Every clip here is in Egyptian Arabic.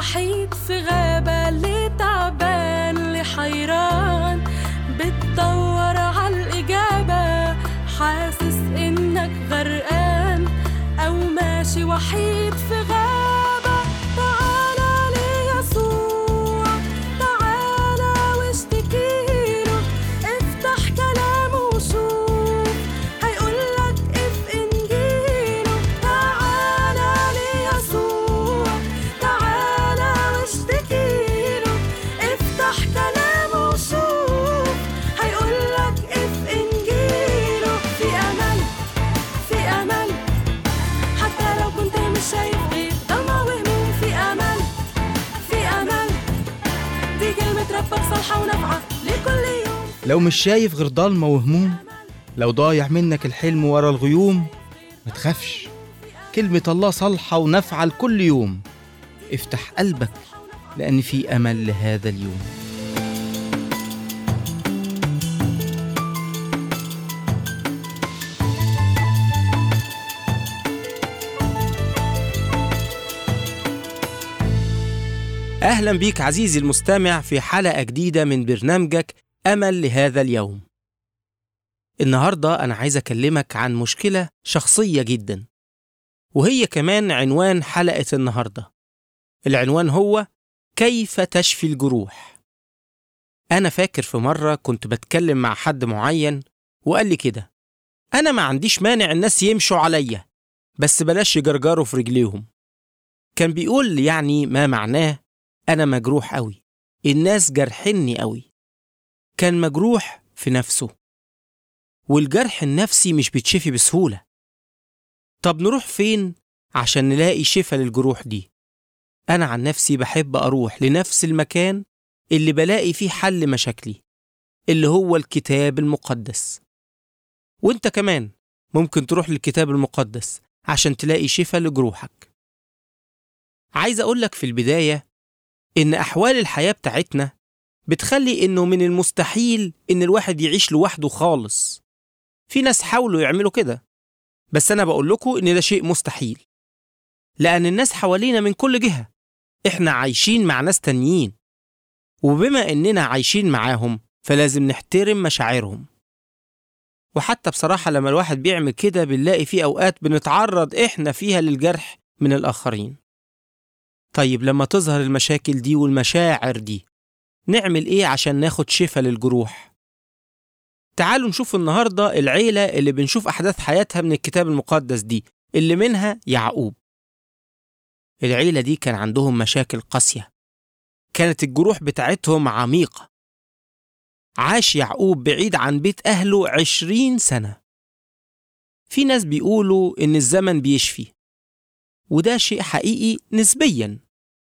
وحيد في غابة اللي تعبان اللي حيران بتدور عالإجابة حاسس إنك غرقان أو ماشي وحيد في غابة تعالى ليسوع تعالى واشتكيله افتح كلامه وشوف هيقولك اف انجيله تعالى ليسوع تعالى واشتكيله افتح كلامه وشوف هيقولك اف انجيله في امل في امل حتى لو كنت مش شايف غير ضلمة وهموم في امل في امل دي كلمة ربك صالحة ونافعة لكل يوم لو مش شايف غير ضلمة وهموم لو ضايع منك الحلم ورا الغيوم ما تخافش كلمة الله صالحة ونافعة لكل يوم افتح قلبك لأن في أمل لهذا اليوم أهلا بيك عزيزي المستمع في حلقة جديدة من برنامجك أمل لهذا اليوم. النهاردة أنا عايز أكلمك عن مشكلة شخصية جدا وهي كمان عنوان حلقة النهاردة. العنوان هو كيف تشفي الجروح. أنا فاكر في مرة كنت بتكلم مع حد معين وقال لي كده أنا ما عنديش مانع الناس يمشوا عليا بس بلاش يجرجروا في رجليهم. كان بيقول يعني ما معناه أنا مجروح أوي الناس جرحني أوي كان مجروح في نفسه والجرح النفسي مش بيتشفي بسهولة طب نروح فين عشان نلاقي شفا للجروح دي أنا عن نفسي بحب أروح لنفس المكان اللي بلاقي فيه حل مشاكلي اللي هو الكتاب المقدس وانت كمان ممكن تروح للكتاب المقدس عشان تلاقي شفا لجروحك عايز أقولك في البداية إن أحوال الحياة بتاعتنا بتخلي إنه من المستحيل إن الواحد يعيش لوحده خالص. في ناس حاولوا يعملوا كده، بس أنا بقول لكم إن ده شيء مستحيل. لأن الناس حوالينا من كل جهة، إحنا عايشين مع ناس تانيين. وبما إننا عايشين معاهم فلازم نحترم مشاعرهم. وحتى بصراحة لما الواحد بيعمل كده بنلاقي في أوقات بنتعرض إحنا فيها للجرح من الآخرين. طيب لما تظهر المشاكل دي والمشاعر دي نعمل ايه عشان ناخد شفا للجروح تعالوا نشوف النهاردة العيلة اللي بنشوف أحداث حياتها من الكتاب المقدس دي اللي منها يعقوب العيلة دي كان عندهم مشاكل قاسية كانت الجروح بتاعتهم عميقة عاش يعقوب بعيد عن بيت أهله عشرين سنة في ناس بيقولوا إن الزمن بيشفي وده شيء حقيقي نسبيا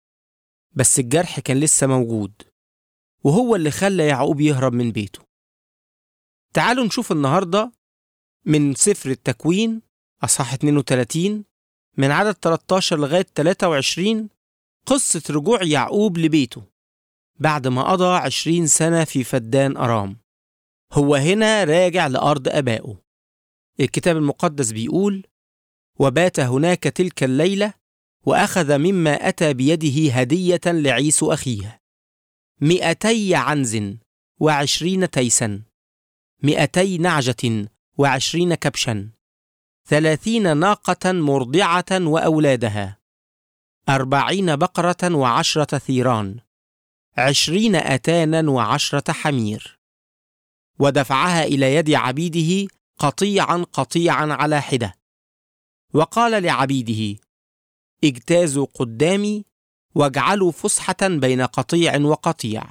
بس الجرح كان لسه موجود وهو اللي خلى يعقوب يهرب من بيته تعالوا نشوف النهاردة من سفر التكوين أصحاح 32 من عدد 13 لغاية 23 قصة رجوع يعقوب لبيته بعد ما قضى 20 سنة في فدان أرام هو هنا راجع لأرض أبائه الكتاب المقدس بيقول وبات هناك تلك الليلة وأخذ مما أتى بيده هدية لعيسو أخيه مئتي عنز وعشرين تيسا مئتي نعجة وعشرين كبشا ثلاثين ناقة مرضعة وأولادها أربعين بقرة وعشرة ثيران عشرين أتانا وعشرة حمير ودفعها إلى يد عبيده قطيعا قطيعا على حده وقال لعبيده اجتازوا قدامي واجعلوا فسحة بين قطيع وقطيع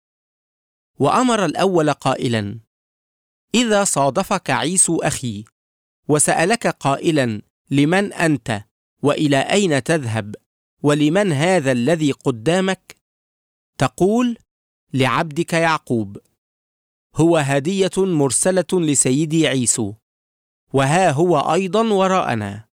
وأمر الأول قائلا إذا صادفك عيسو أخي وسألك قائلا لمن أنت وإلى أين تذهب ولمن هذا الذي قدامك تقول لعبدك يعقوب هو هدية مرسلة لسيدي عيسو وها هو أيضا وراءنا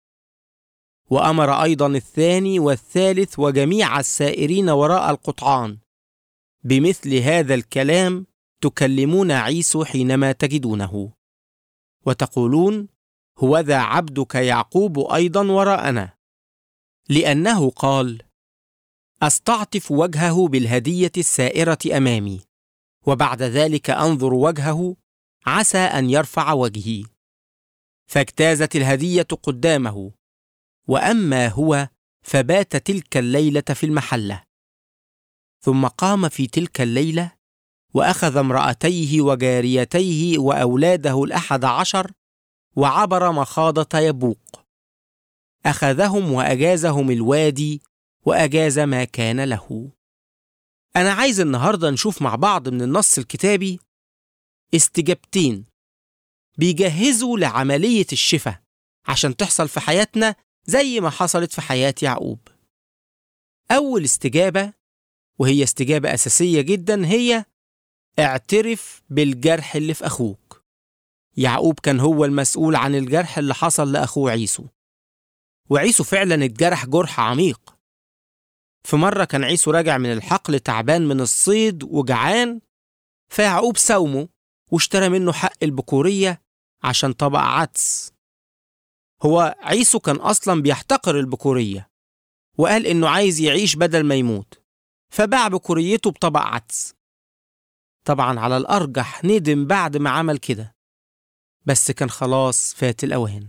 وأمر أيضا الثاني والثالث وجميع السائرين وراء القطعان بمثل هذا الكلام تكلمون عيسو حينما تجدونه وتقولون هوذا عبدك يعقوب أيضا وراءنا لأنه قال استعطف وجهه بالهديه السائره امامي وبعد ذلك انظر وجهه عسى ان يرفع وجهي فاجتازت الهديه قدامه واما هو فبات تلك الليله في المحله ثم قام في تلك الليله واخذ امراتيه وجاريتيه واولاده الاحد عشر وعبر مخاضه يبوق اخذهم واجازهم الوادي واجاز ما كان له انا عايز النهارده نشوف مع بعض من النص الكتابي استجابتين بيجهزوا لعمليه الشفاء عشان تحصل في حياتنا زي ما حصلت في حياه يعقوب اول استجابه وهي استجابه اساسيه جدا هي اعترف بالجرح اللي في اخوك يعقوب كان هو المسؤول عن الجرح اللي حصل لاخوه عيسو وعيسو فعلا اتجرح جرح عميق في مرة كان عيسو راجع من الحقل تعبان من الصيد وجعان فيعقوب ساومه واشترى منه حق البكورية عشان طبق عدس هو عيسو كان أصلا بيحتقر البكورية وقال إنه عايز يعيش بدل ما يموت فباع بكوريته بطبق عدس طبعا على الأرجح ندم بعد ما عمل كده بس كان خلاص فات الأوان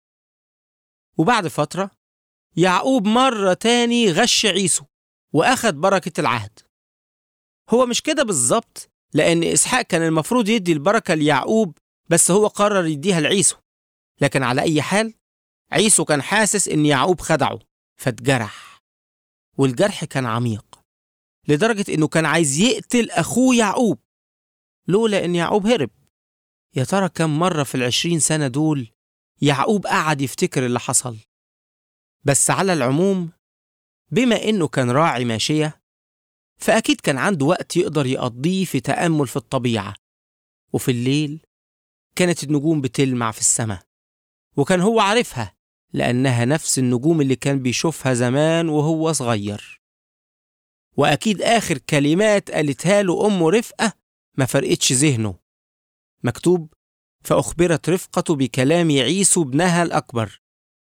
وبعد فترة يعقوب مرة تاني غش عيسو وأخد بركة العهد هو مش كده بالظبط لأن إسحاق كان المفروض يدي البركة ليعقوب بس هو قرر يديها لعيسو لكن على أي حال عيسو كان حاسس إن يعقوب خدعه فاتجرح والجرح كان عميق لدرجة إنه كان عايز يقتل أخوه يعقوب لولا إن يعقوب هرب يا ترى كم مرة في العشرين سنة دول يعقوب قعد يفتكر اللي حصل بس على العموم بما إنه كان راعي ماشية فأكيد كان عنده وقت يقدر يقضيه في تأمل في الطبيعة وفي الليل كانت النجوم بتلمع في السماء وكان هو عارفها لأنها نفس النجوم اللي كان بيشوفها زمان وهو صغير وأكيد آخر كلمات قالتها له أمه رفقة ما فرقتش ذهنه مكتوب فأخبرت رفقة بكلام عيسو ابنها الأكبر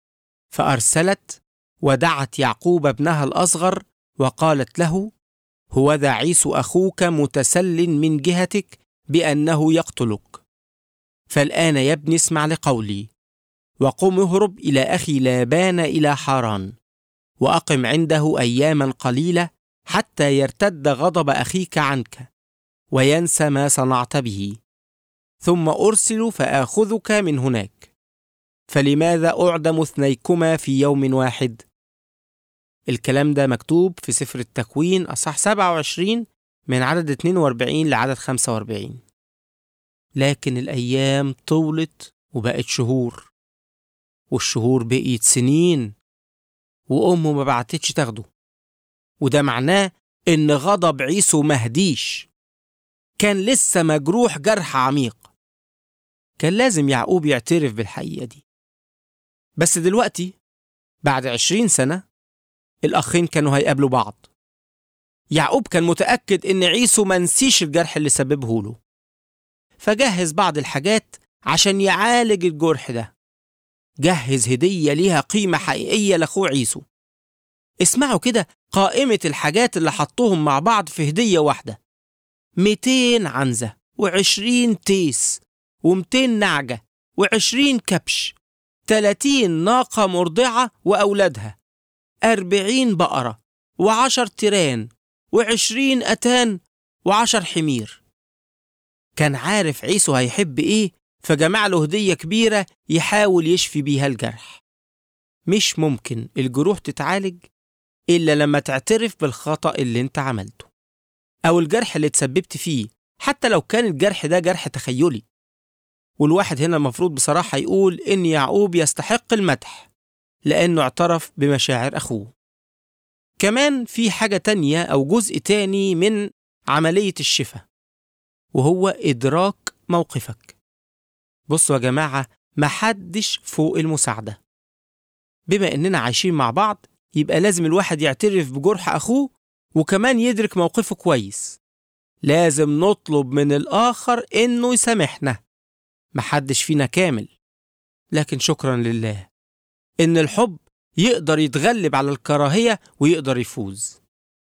فأرسلت ودعت يعقوب ابنها الأصغر وقالت له هوذا عيسو أخوك متسل من جهتك بأنه يقتلك فالآن يا ابني اسمع لقولي وقم اهرب إلى أخي لابان إلى حاران وأقم عنده أياما قليلة حتى يرتد غضب أخيك عنك وينسى ما صنعت به ثم أرسل فآخذك من هناك فلماذا أعدم اثنيكما في يوم واحد؟ الكلام ده مكتوب في سفر التكوين أصح 27 من عدد 42 لعدد 45 لكن الأيام طولت وبقت شهور والشهور بقيت سنين وأمه ما بعتتش تاخده وده معناه إن غضب عيسو مهديش كان لسه مجروح جرح عميق كان لازم يعقوب يعترف بالحقيقة دي بس دلوقتي بعد عشرين سنة الأخين كانوا هيقابلوا بعض يعقوب كان متأكد إن عيسو منسيش الجرح اللي سببه له فجهز بعض الحاجات عشان يعالج الجرح ده جهز هدية ليها قيمة حقيقية لأخوه عيسو اسمعوا كده قائمة الحاجات اللي حطوهم مع بعض في هدية واحدة 200 عنزة و20 تيس و200 نعجة و20 كبش 30 ناقة مرضعة وأولادها 40 بقرة و10 تيران و20 أتان و10 حمير كان عارف عيسو هيحب إيه فجمع له هدية كبيرة يحاول يشفي بيها الجرح مش ممكن الجروح تتعالج إلا لما تعترف بالخطأ اللي انت عملته أو الجرح اللي تسببت فيه حتى لو كان الجرح ده جرح تخيلي والواحد هنا المفروض بصراحة يقول إن يعقوب يستحق المدح لأنه اعترف بمشاعر أخوه كمان في حاجة تانية أو جزء تاني من عملية الشفاء وهو إدراك موقفك بصوا يا جماعة محدش فوق المساعدة بما إننا عايشين مع بعض يبقى لازم الواحد يعترف بجرح أخوه وكمان يدرك موقفه كويس لازم نطلب من الآخر إنه يسامحنا محدش فينا كامل لكن شكرا لله إن الحب يقدر يتغلب على الكراهية ويقدر يفوز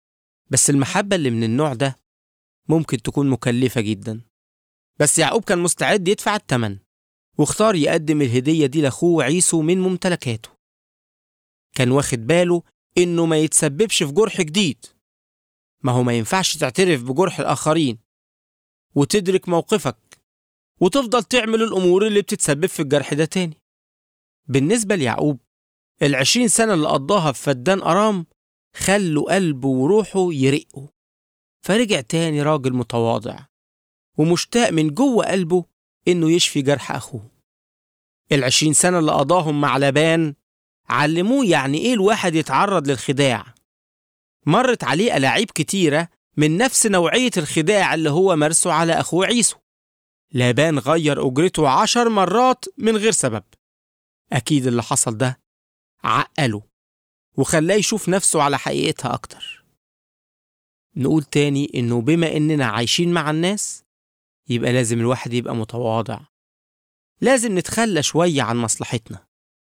بس المحبة اللي من النوع ده ممكن تكون مكلفة جدا بس يعقوب كان مستعد يدفع الثمن واختار يقدم الهدية دي لأخوه عيسو من ممتلكاته كان واخد باله إنه ما يتسببش في جرح جديد ما هو ما ينفعش تعترف بجرح الآخرين وتدرك موقفك وتفضل تعمل الأمور اللي بتتسبب في الجرح ده تاني بالنسبة ليعقوب العشرين سنة اللي قضاها في فدان أرام خلوا قلبه وروحه يرقوا فرجع تاني راجل متواضع ومشتاق من جوه قلبه إنه يشفي جرح أخوه العشرين سنة اللي قضاهم مع لبان علموه يعني إيه الواحد يتعرض للخداع مرت عليه ألاعيب كتيرة من نفس نوعية الخداع اللي هو مارسه على أخوه عيسو لابان غير أجرته عشر مرات من غير سبب أكيد اللي حصل ده عقله وخلاه يشوف نفسه على حقيقتها أكتر نقول تاني إنه بما إننا عايشين مع الناس يبقى لازم الواحد يبقى متواضع لازم نتخلى شوية عن مصلحتنا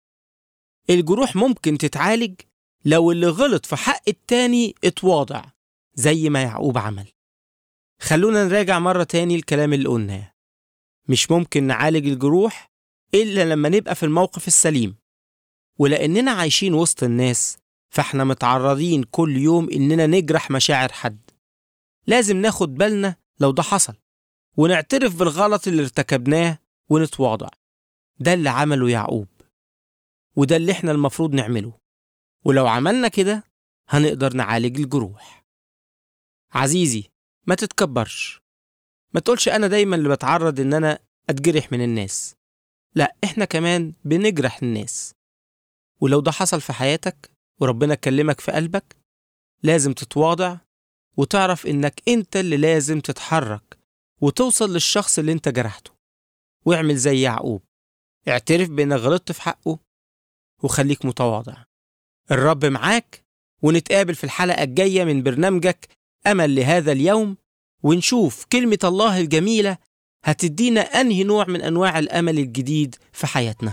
الجروح ممكن تتعالج لو اللي غلط في حق التاني اتواضع زي ما يعقوب عمل خلونا نراجع مرة تاني الكلام اللي قلناه مش ممكن نعالج الجروح إلا لما نبقى في الموقف السليم ولأننا عايشين وسط الناس فاحنا متعرضين كل يوم إننا نجرح مشاعر حد لازم ناخد بالنا لو ده حصل ونعترف بالغلط اللي ارتكبناه ونتواضع ده اللي عمله يعقوب وده اللي احنا المفروض نعمله ولو عملنا كده هنقدر نعالج الجروح عزيزي ما تتكبرش ما تقولش أنا دايما اللي بتعرض إن أنا أتجرح من الناس لا إحنا كمان بنجرح الناس ولو ده حصل في حياتك وربنا كلمك في قلبك لازم تتواضع وتعرف إنك أنت اللي لازم تتحرك وتوصل للشخص اللي أنت جرحته واعمل زي يعقوب اعترف بإنك غلطت في حقه وخليك متواضع الرب معاك ونتقابل في الحلقة الجاية من برنامجك أمل لهذا اليوم ونشوف كلمة الله الجميلة هتدينا أنهي نوع من أنواع الأمل الجديد في حياتنا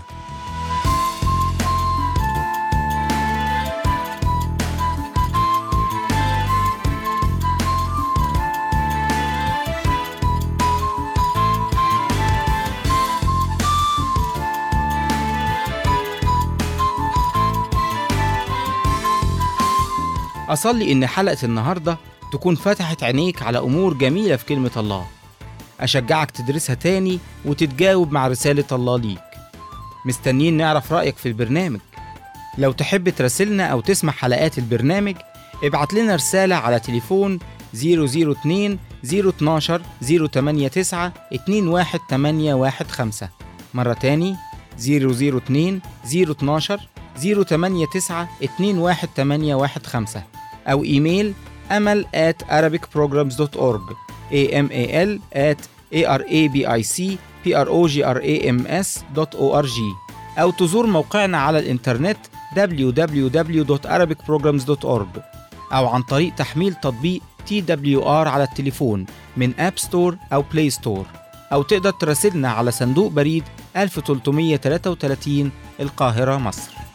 أصلي إن حلقة النهاردة تكون فتحت عينيك على أمور جميلة في كلمة الله أشجعك تدرسها تاني وتتجاوب مع رسالة الله ليك مستنيين نعرف رأيك في البرنامج لو تحب تراسلنا أو تسمع حلقات البرنامج ابعت لنا رسالة على تليفون 002 012 089 21815 مرة تاني 002 012 089 21815 أو إيميل أمل at arabicprograms.org amal at arabicprograms.org أو تزور موقعنا على الإنترنت www.arabicprograms.org أو عن طريق تحميل تطبيق TWR على التليفون من أب ستور أو بلاي ستور أو تقدر تراسلنا على صندوق بريد 1333 القاهرة مصر